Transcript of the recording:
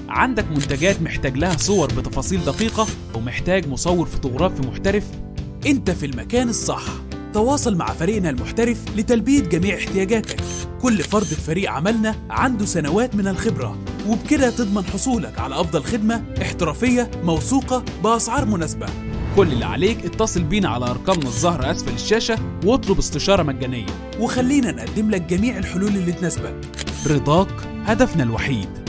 عندك منتجات محتاج لها صور بتفاصيل دقيقة ومحتاج مصور فوتوغرافي محترف انت في المكان الصح تواصل مع فريقنا المحترف لتلبية جميع احتياجاتك كل فرد في فريق عملنا عنده سنوات من الخبرة وبكده تضمن حصولك على أفضل خدمة احترافية موثوقة بأسعار مناسبة كل اللي عليك اتصل بينا على أرقامنا الظاهرة أسفل الشاشة واطلب استشارة مجانية وخلينا نقدم لك جميع الحلول اللي تناسبك رضاك هدفنا الوحيد